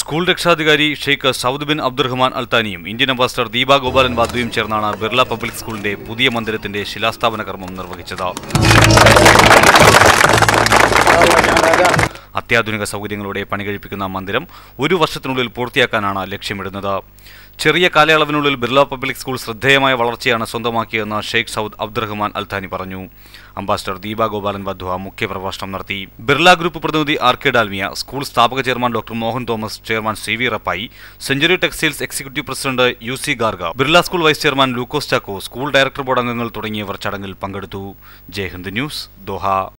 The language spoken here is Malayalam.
സ്കൂൾ രക്ഷാധികാരി ഷെയ്ഖ് സൗദ് ബിൻ അബ്ദുറഹ്മാൻ അൽത്താനിയും ഇന്ത്യൻ അംബാസഡർ ദീപ ഗോപാലൻ വാദ്വയും ചേർന്നാണ് ബിർള പബ്ലിക് സ്കൂളിന്റെ പുതിയ മന്ദിരത്തിന്റെ ശിലാസ്ഥാപന കർമ്മം നിർവഹിച്ചത് അത്യാധുനിക സൗകര്യങ്ങളോടെ പണികഴിപ്പിക്കുന്ന മന്ദിരം ഒരു വർഷത്തിനുള്ളിൽ പൂർത്തിയാക്കാനാണ് ലക്ഷ്യമിടുന്നത് ചെറിയ കാലയളവിനുള്ളിൽ ബിർള പബ്ലിക് സ്കൂൾ ശ്രദ്ധേയമായ വളർച്ചയാണ് സ്വന്തമാക്കിയതെന്ന് ഷെയ്ഖ് സൗദ് അബ്ദുറഹ്മാൻ അൽത്താനി പറഞ്ഞു അംബാസഡർ ദീപ ഗോപാലൻ വധ്വ മുഖ്യപ്രഭാഷണം നടത്തി ബിർള ഗ്രൂപ്പ് പ്രതിനിധി ആർ കെ ഡാൽമിയ സ്കൂൾ സ്ഥാപക chairman doctor Mohan Thomas chairman C V Rappai century textiles executive president U C Garga Birla school vice chairman Lukose Chacko school director board അംഗങ്ങൾ തുടങ്ങിയവർ ചടങ്ങിൽ പങ്കെടുത്തു ജയഹിന്ദ് ന്യൂസ് ദോഹ